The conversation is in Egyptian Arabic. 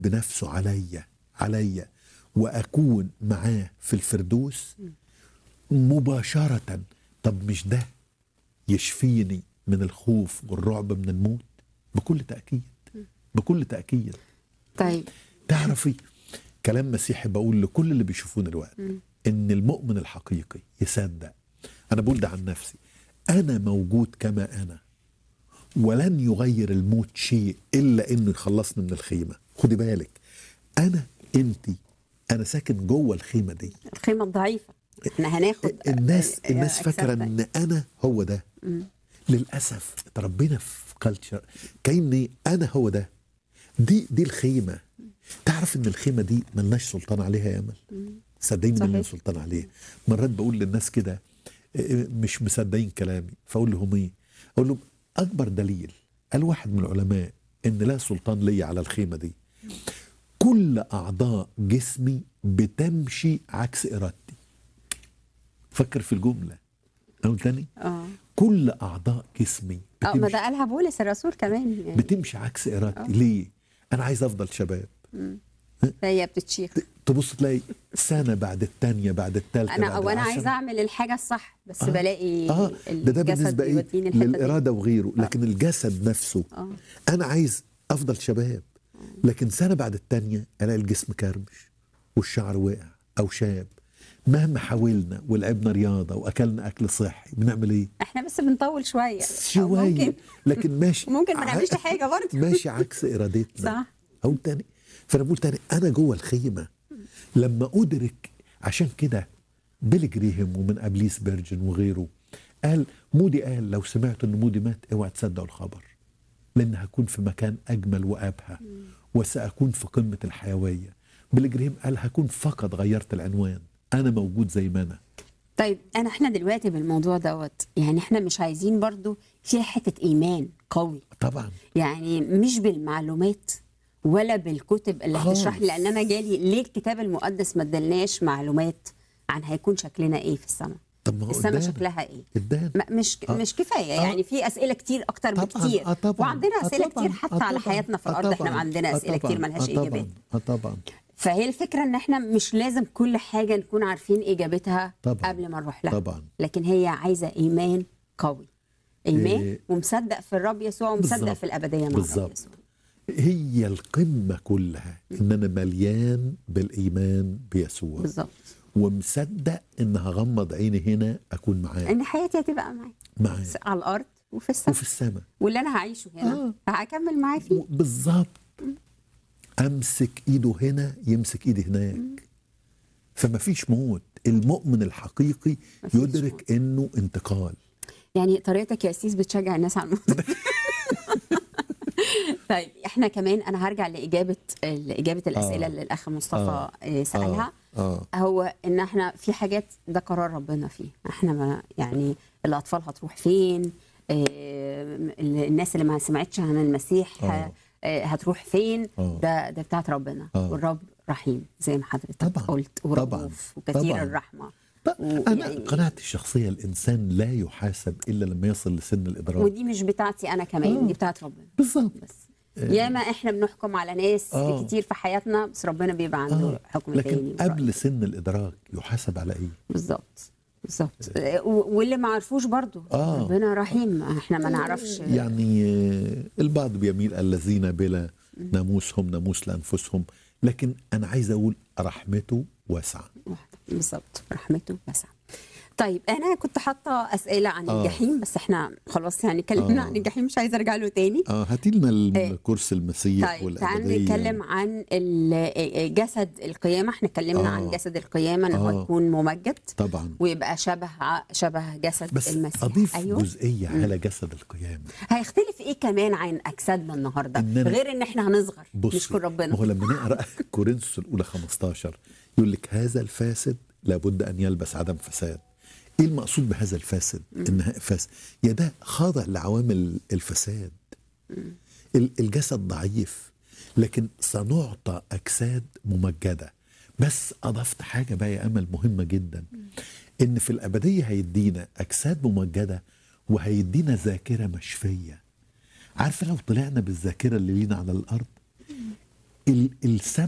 بنفسه عليا عليا واكون معاه في الفردوس مباشره طب مش ده يشفيني من الخوف والرعب من الموت بكل تاكيد بكل تاكيد طيب تعرفي كلام مسيحي بقول لكل اللي بيشوفونا دلوقتي ان المؤمن الحقيقي يصدق انا بقول ده عن نفسي انا موجود كما انا ولن يغير الموت شيء الا انه يخلصني من الخيمه خدي بالك انا انت انا ساكن جوه الخيمه دي الخيمه الضعيفه احنا هناخد الناس آه، الناس آه، فاكره أجساد ان انا هو ده للاسف اتربينا في كلتشر كاني انا هو ده دي دي الخيمه تعرف ان الخيمه دي ملناش سلطان عليها يا امل صدقيني صحيح. ملناش سلطان عليها مرات بقول للناس كده إيه، مش مصدقين كلامي فاقول لهم ايه اقول لهم اكبر دليل قال واحد من العلماء ان لا سلطان لي على الخيمه دي كل اعضاء جسمي بتمشي عكس ارادتي فكر في الجمله اقول تاني اه كل اعضاء جسمي اه ما بتمشي, ده قالها بولس الرسول كمان يعني بتمشي عكس ارادتي ليه انا عايز افضل شباب هي بتشيخ تبص تلاقي سنه بعد الثانيه بعد الثالثه انا بعد او انا العشرة. عايزه اعمل الحاجه الصح بس آه. بلاقي اه ده ده الجسد بالنسبه ايه بيوديني الحتة دي. للاراده وغيره لكن الجسد نفسه اه انا عايز افضل شباب لكن سنه بعد التانية الاقي الجسم كرمش والشعر وقع او شاب مهما حاولنا ولعبنا رياضه واكلنا اكل صحي بنعمل ايه؟ احنا بس بنطول شويه أو شويه ممكن لكن ماشي ممكن ما ع- نعملش حاجه برضه ماشي عكس ارادتنا صح اقول تاني فانا بقول تاني انا جوه الخيمه لما ادرك عشان كده بيل جريهم ومن ابليس بيرجن وغيره قال مودي قال لو سمعت ان مودي مات اوعى تصدقوا الخبر لان هكون في مكان اجمل وابهى وساكون في قمه الحيويه بيل جريهم قال هكون فقط غيرت العنوان انا موجود زي ما انا طيب انا احنا دلوقتي بالموضوع دوت يعني احنا مش عايزين برضو فيها حته ايمان قوي طبعا يعني مش بالمعلومات ولا بالكتب اللي خالص. هتشرح لي لان انا جالي ليه الكتاب المقدس ما ادالناش معلومات عن هيكون شكلنا ايه في السماء طب ما هو السماء ادانا. شكلها ايه ادانا ما- مش آه. مش كفايه آه. يعني في اسئله كتير اكتر طبعا بكتير آه طبعا وعندنا آه اسئله طبعا كتير حتى آه على طبعا حياتنا في آه الارض احنا طبعا عندنا آه اسئله طبعا كتير ملهاش آه طبعا اجابات اه طبعا فهي الفكره ان احنا مش لازم كل حاجه نكون عارفين اجابتها طبعا. قبل ما نروح لها طبعا لكن هي عايزه ايمان قوي ايمان إيه. ومصدق في الرب يسوع ومصدق بالظبط. في الابديه مع الرب بالظبط. يسوع هي القمه كلها ان انا مليان بالايمان بيسوع بالظبط ومصدق ان هغمض عيني هنا اكون معاه ان حياتي هتبقى معاه معاه على الارض وفي السماء وفي السماء واللي انا هعيشه هنا آه. هكمل معاه فيه بالظبط امسك ايده هنا يمسك ايدي هناك فما فيش موت المؤمن الحقيقي مفيش يدرك انه انتقال يعني طريقتك يا أسيس بتشجع الناس على الموضوع طيب احنا كمان انا هرجع لاجابه اجابه الاسئله آه. اللي الاخ مصطفى آه. آه. سالها اه هو ان احنا في حاجات ده قرار ربنا فيه احنا ما يعني الاطفال هتروح فين آه، الناس اللي ما سمعتش عن المسيح آه. آه، هتروح فين آه. ده ده بتاعت ربنا آه. والرب رحيم زي ما حضرتك طبعاً. قلت طبعاً. ورؤوف وكثير طبعاً. الرحمه طب و- انا يعني- قناعتي الشخصيه الانسان لا يحاسب الا لما يصل لسن الادراك ودي مش بتاعتي انا كمان آه. دي بتاعت ربنا بالظبط بس ياما احنا بنحكم على ناس آه. كتير في حياتنا بس ربنا بيبقى عنده آه. حكم لكن تاني قبل سن الادراك يحاسب على ايه بالظبط بالظبط و- واللي ما عرفوش برضو آه. ربنا رحيم احنا ما نعرفش يعني آه، البعض بيميل الذين بلا ناموسهم ناموس لانفسهم لكن انا عايز اقول رحمته واسعه واحدة. بالظبط رحمته واسعة طيب انا كنت حاطه اسئله عن آه. الجحيم بس احنا خلاص يعني اتكلمنا آه. عن الجحيم مش عايزه ارجع له تاني اه هاتي لنا الكرسي المسيح طيب تعال والابديه نتكلم عن ال- جسد القيامه احنا اتكلمنا آه. عن جسد القيامه ان هو آه. يكون ممجد طبعا ويبقى شبه ع- شبه جسد بس المسيح اضيف ايوه جزئيه على جسد القيامه هيختلف ايه كمان عن اجسادنا النهارده إننا- غير ان احنا هنصغر بصي نشكر ما ربنا هو لما نقرا كورنثوس الاولى 15 يقول لك هذا الفاسد لابد ان يلبس عدم فساد ايه المقصود بهذا الفاسد انها فاسد يا ده خاضع لعوامل الفساد ال- الجسد ضعيف لكن سنعطى اجساد ممجده بس اضفت حاجه بقى يا امل مهمه جدا ان في الابديه هيدينا اجساد ممجده وهيدينا ذاكره مشفيه عارفه لو طلعنا بالذاكره اللي لينا على الارض ال- السمع